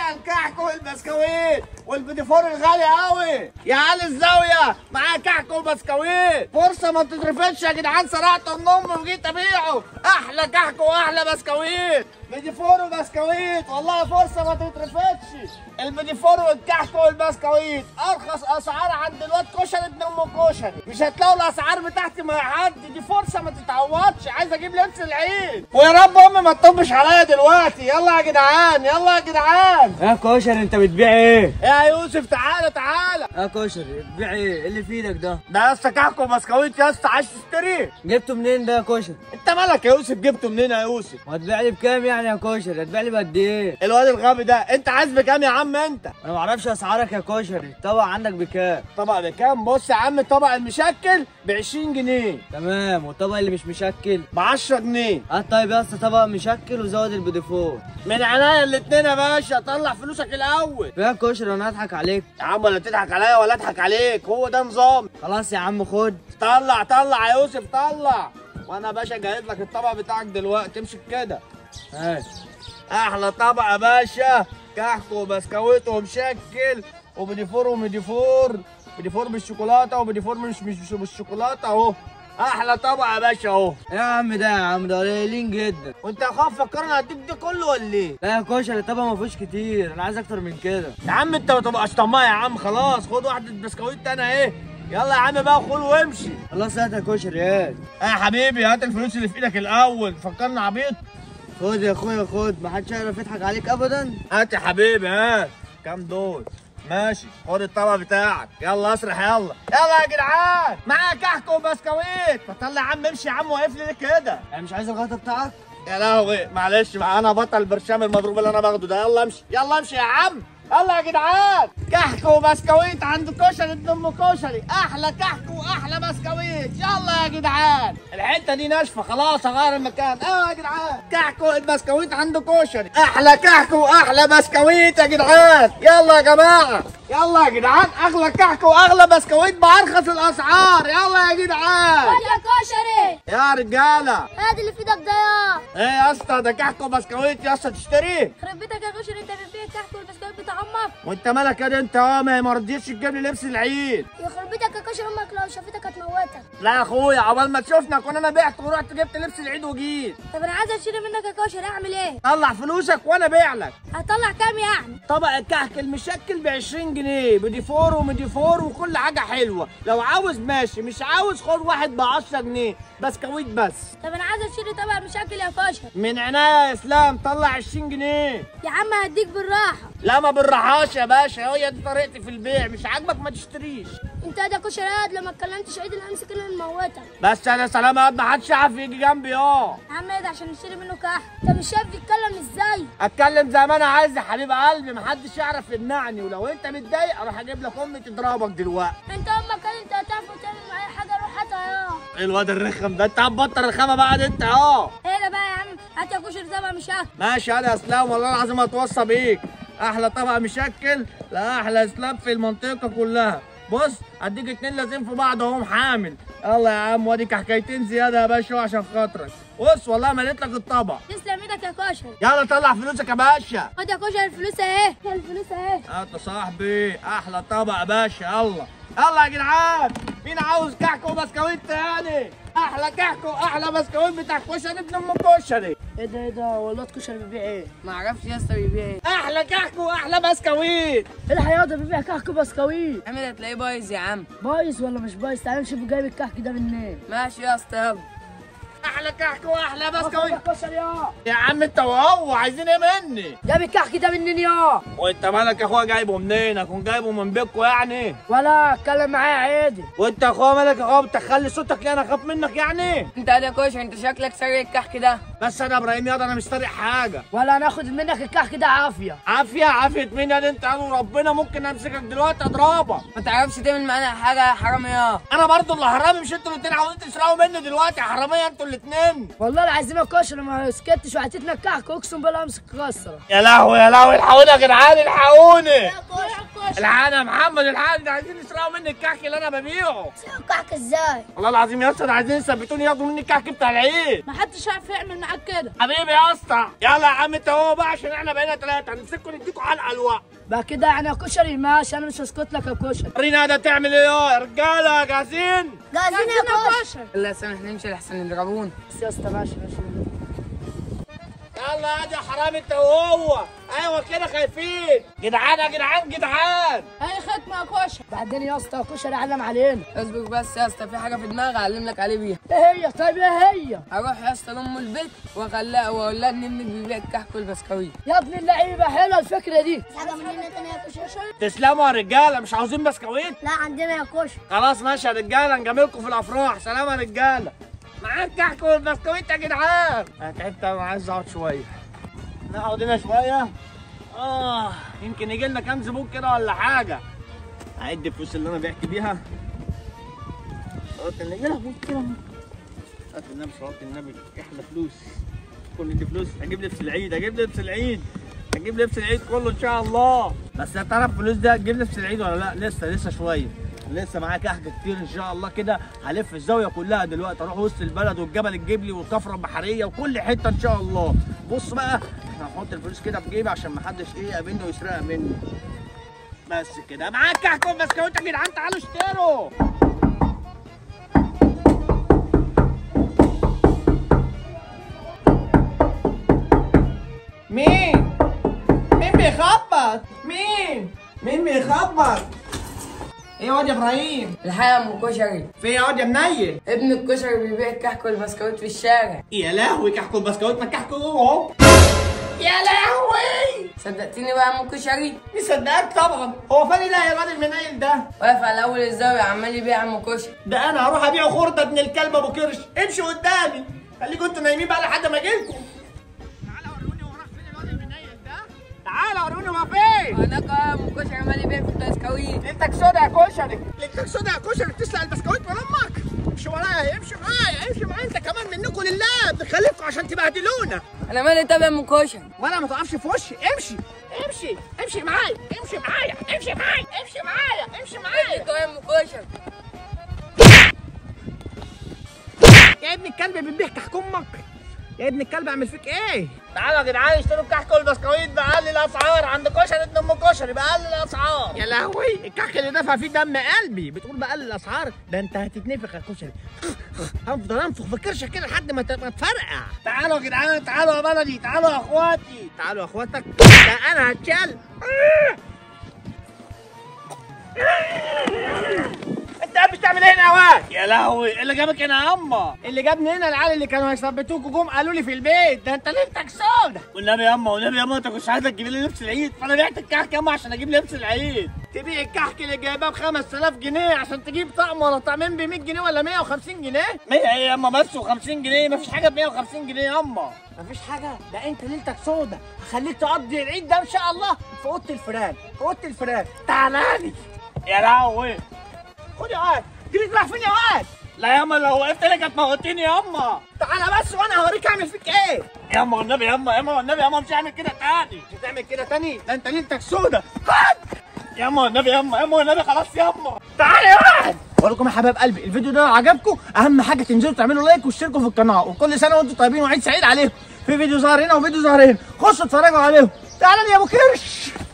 بقى الكحك والبسكويت والبيديفور الغالي قوي يا علي الزاويه معايا كحك وبسكويت فرصه ما تترفدش يا جدعان سرقت النم وجيت ابيعه احلى كحك واحلى بسكويت بيديفور وبسكويت والله فرصه ما تترفدش البيديفور والكحك والبسكويت ارخص اسعار عند الواد كشري ابن ام كشري مش هتلاقوا الاسعار بتاعتي مع حد دي فرصه ما تتعوضش عايز اجيب لبس العيد ويا رب امي ما تطبش عليا دلوقتي يلا يا جدعان يلا يا جدعان يا كشري انت بتبيع ايه؟ يا يوسف تعالى تعالى يا كشري بتبيع ايه؟ ايه اللي في ايدك ده؟ ده يا اسطى كحك وبسكويت يا اسطى عايز تشتري جبته منين ده يا كشري؟ انت مالك يا يوسف جبته منين يا يوسف وهتبيع لي بكام يعني يا كشري؟ هتبيع لي بقد ايه؟ الواد الغبي ده انت عايز بكام يا عم انت انا ما اعرفش اسعارك يا كشري طبعا عندك بكام؟ طبق بكام بص يا عم الطبق المشكل ب 20 جنيه تمام والطبق اللي مش مشكل ب 10 جنيه هات طيب يا اسطى طبق مشكل وزود البيديفور من عينيا الاتنين يا باشا طلع فلوسك الاول يا كشري انا هضحك عليك يا عم ولا تضحك عليا ولا اضحك عليك هو ده نظام خلاص يا عم خد طلع طلع يا يوسف طلع وانا يا باشا جايب لك الطبق بتاعك دلوقتي امسك كده هات احلى طبق يا باشا كحك وبسكويت ومشكل وبديفور ومديفور بديفور بالشوكولاته وبديفور مش مش مش بالشوكولاته اهو احلى طبق يا باشا اهو يا عم ده يا عم ده قليلين جدا وانت يا خاف فكرنا هديك ده كله ولا ايه لا يا كشري الطبق ما فيهوش كتير انا عايز اكتر من كده يا عم انت ما تبقاش طماع يا عم خلاص خد واحده بسكويت تاني اهي يلا يا عم بقى خد وامشي خلاص هات يا كشري هات اه يا حبيبي هات الفلوس اللي في ايدك الاول فكرنا عبيط خد يا اخويا خد ما حدش هيعرف يضحك عليك ابدا هات يا حبيبي هات كام دول ماشي خد الطبق بتاعك يلا اسرح يلا يلا يا جدعان معايا كحك وبسكويت فطلع يا عم امشي يا عم واقف لي ليه كده يعني مش عايز الغطا بتاعك يا لهوي معلش مع انا بطل برشام المضروب اللي انا باخده ده يلا امشي يلا امشي يا عم يلا يا جدعان كحك وبسكويت عند كشري ابن ام كشري احلى كحك واحلى بسكويت يلا يا جدعان الحته دي ناشفه خلاص اغير المكان اه يا جدعان كحك والبسكويت عند كشري احلى كحك واحلى بسكويت يا جدعان يلا يا جماعه يلا يا جدعان اغلى كحك واغلى بسكويت بارخص الاسعار يلا يا جدعان يا كشري يا رجاله هات اللي في ايدك ده يا ايه يا اسطى ده كحك وبسكويت يا اسطى تشتريه خرب بيتك يا كشري انت بتبيع الكحك والبسكويت بتاع امك وانت مالك يا ده انت اه ما ما رضيتش تجيب لي لبس العيد يخرب بيتك يا كشري امك لو شافتك هتموتك لا يا اخويا عقبال ما تشوفنا كنا انا بعت ورحت جبت لبس العيد وجيت طب انا عايز اشتري منك يا كشري اعمل ايه طلع فلوسك وانا بيع لك هطلع كام يعني طبق الكحك المشكل ب 20 جنيه بديفور ومديفور وكل حاجه حلوه لو عاوز ماشي مش عاوز خد واحد ب 10 جنيه بسكويت بس طب انا عايز اشتري طبق مشكل يا كشري من عينيا يا اسلام طلع 20 جنيه يا عم هديك بالراحه لا ما بالرحاش يا باشا هي دي طريقتي في البيع مش عاجبك ما تشتريش انت يا كشري قاعد لما اتكلمتش عيد انا امسك انا نموتك بس انا سلام يا واد، ما حدش يعرف يجي جنبي اه يا عم ايه ده عشان نشتري منه كحك انت مش شايف بيتكلم ازاي اتكلم زي ما انا عايز يا حبيب قلبي محدش يعرف يمنعني ولو انت متضايق اروح اجيب لك امي تضربك دلوقتي انت امك قال انت هتعرف تعمل معايا حاجه روح هاتها يا ايه الواد الرخم ده انت هتبطل الرخامه بقى انت اه ايه ده بقى يا عم هات يا كشري طبق مشكل ماشي انا يا اسلام والله العظيم هتوصى بيك احلى طبق مشكل لا احلى اسلام في المنطقه كلها بص اديك اتنين لازم في بعض اهم حامل يلا يا عم وادي كحكايتين زياده يا باشا عشان خاطرك بص والله مليت لك الطبق تسلم ايدك يا كشري يلا طلع فلوسك يا باشا خد يا كشري الفلوس اهي الفلوس اهي هات يا صاحبي احلى طبق يا باشا يلا يلا يا جدعان مين عاوز كحك وبسكويت تاني احلى كحك واحلى بسكويت بتاع كشري ابن ام كشري ايه ده ايه ده والله كشري بيبيع ايه؟ ما اعرفش يا اسطى بيبيع ايه؟ احلى كحك واحلى بسكويت ايه الحياه ده بيبيع كحك وبسكويت عامل هتلاقيه بايظ يا عم بايظ ولا مش بايظ تعال نشوف جايب الكحك ده منين ماشي يا اسطى يلا احلى كحك واحلى بسكويت كشري يا يا عم انت وهو عايزين ايه مني جايب الكحك ده منين يا وانت مالك يا اخويا جايبه منين اكون جايبه من بيتكو يعني ولا اتكلم معايا عادي وانت يا اخويا مالك يا اخويا بتخلي صوتك ليه انا اخاف منك يعني انت يا كوشر انت شكلك سرق الكحك ده بس انا ابراهيم ياض انا مش سارق حاجه ولا هناخد منك الكحك ده عافيه عافيه عافيه مين يا انت انا وربنا ممكن امسكك دلوقتي اضربك ما تعرفش تعمل معانا حاجه يا حرامي يا انا برضو اللي حرامي مش انتوا الاتنين عاوزين تسرقوا مني دلوقتي يا حراميه انتوا الاتنين والله لا عايزين كشري ما سكتش وعطيتنا الكحك اقسم بالله امسك كسره يا لهوي يا لهوي الحقوني يا جدعان الحقوني كشري كشري الحقنا يا محمد الحقنا ده عايزين يسرقوا مني الكحك اللي انا ببيعه سيبوا كحك ازاي والله العظيم يا اسطى ده عايزين يثبتوني ياخدوا مني الكحك بتاع العيد ما حدش عارف يعمل معاك كده حبيبي يا اسطى يلا يا عم انت هو بقى عشان احنا بقينا ثلاثه هنمسككم نديكوا علقه الوقت بقى كده يعني يا كشري ماشي انا مش هسكت لك يا كشري ورينا ده تعمل ايه يا رجاله جاهزين جاهزين يا كشري كشري لا سامح نمشي لحسن يضربونا بس يا اسطى ماشي ماشي يلا يا حرام انت وهو ايوه كده خايفين جدعان يا جدعان جدعان هاي ختمه يا كشري بعدين يا اسطى كشري علم علينا اصبر بس يا اسطى في حاجه في دماغي اعلم لك عليه بيها ايه هي طيب ايه هي هروح يا اسطى لام البيت واخليها واقول لها ان ابنك بيبيع الكحك والبسكويت يا ابن اللعيبه حلوه الفكره دي في حاجه مننا تانية يا كشري تسلموا يا رجاله مش عاوزين بسكويت لا عندنا يا كشري خلاص ماشي يا رجاله نجاملكم في الافراح سلام يا رجاله معاك كحك والبسكويت يا جدعان انا تعبت انا عايز اقعد شويه نقعد هنا شويه اه يمكن يجي لنا كام زبون كده ولا حاجه اعد الفلوس اللي انا بعت بيها صلاه النبي يا لهوي كده صلاه النبي صلاه النبي احلى فلوس كل دي فلوس اجيب لبس العيد اجيب لبس العيد اجيب لبس العيد كله ان شاء الله بس يا ترى الفلوس ده هتجيب لبس العيد ولا لا لسه لسه شويه لسه معايا كحك كتير ان شاء الله كده هلف الزاويه كلها دلوقتي اروح وسط البلد والجبل الجبلي والكفره البحريه وكل حته ان شاء الله بص بقى احنا هنحط الفلوس كده في جيبي عشان محدش ايه يقابلني ويسرقها مني بس كده معاك كحك وبسكويت يا جدعان تعالوا اشتروا مين؟ مين بيخبط؟ مين؟ مين بيخبط؟ ايه يا واد يا ابراهيم؟ الحقيقه يا ام كشري في يا واد يا منيل؟ ابن الكشري بيبيع الكحك والبسكويت في الشارع يا لهوي كحكوا البسكويت ما كحكوا اهو يا لهوي صدقتني بقى يا ام كشري مصدقك طبعا هو فين ده يا الواد المنيل ده؟ واقف على اول الزاويه عمال يبيع ام كشري ده انا هروح ابيع خرده ابن الكلب ابو كرش امشي قدامي خليكم انتوا نايمين بقى لحد ما اجيلكم تعالى وروني هو راح فين الواد المنيل ده تعالى وروني هو فين هناك يا ام كشري عمال يبيع في البسكويت ليلتك سودا يا كشري ليلتك سودا يا كشري بتسرق البسكويت من امك امشي ورايا امشي معايا امشي معايا انت كمان منكم لله بنخليكم عشان تبهدلونا انا مالي تابع ام كشري ولا ما تقفش في وشي امشي امشي امشي معايا امشي معايا امشي معايا امشي معايا امشي معايا انت يا ام كشري يا ابن الكلب بتبيع كحك امك يا ابن الكلب اعمل فيك ايه تعالوا يا جدعان اشتروا الكحك والبسكويت بأقل الاسعار عند كشري ابن ام كشري بأقل الاسعار يا لهوي الكحك اللي دفع فيه دم قلبي بتقول بأقل الاسعار ده انت هتتنفخ يا كشري هفضل انفخ في كرشك كده لحد ما ت- ما تفرقع تعالوا يا جدعان تعالوا يا بلدي تعالوا يا اخواتي تعالوا يا اخواتك ده انا هتشال انت قاعد بتعمل ايه هنا يا واد؟ يا لهوي إيه اللي جابك هنا يا اما اللي جابني هنا العيال اللي كانوا هيثبتوك جم قالوا لي في البيت ده انت ليلتك سودا والنبي يا اما والنبي يا اما انت كنتش عايزك تجيب لي لبس العيد فانا بعت الكحك يا اما عشان اجيب لبس العيد تبيع الكحك اللي جايباه ب 5000 جنيه عشان تجيب طقم ولا طقمين ب 100 جنيه ولا 150 جنيه 100 ايه يا اما بس و50 جنيه مفيش حاجه ب 150 جنيه يا اما مفيش حاجه ده انت ليلتك سودا هخليك تقضي العيد ده ان شاء الله في اوضه الفراق في اوضه الفراق تعالى لي يا لهوي خد يا واد جريت راح فين يا واد لا ياما لو وقفت لك هتموتيني ياما تعالى بس وانا هوريك اعمل فيك ايه ياما والنبي ياما ياما والنبي ياما مش هعمل كده تاني مش هتعمل كده تاني ده انت ليلتك سودا خد ياما والنبي ياما ياما والنبي خلاص ياما تعالى يا واد بقول لكم يا حبايب قلبي الفيديو ده لو عجبكم اهم حاجه تنزلوا تعملوا لايك واشتركوا في القناه وكل سنه وانتم طيبين وعيد سعيد عليكم في فيديو ظاهر هنا وفيديو ظاهر هنا خشوا اتفرجوا عليهم تعالى لي يا ابو كرش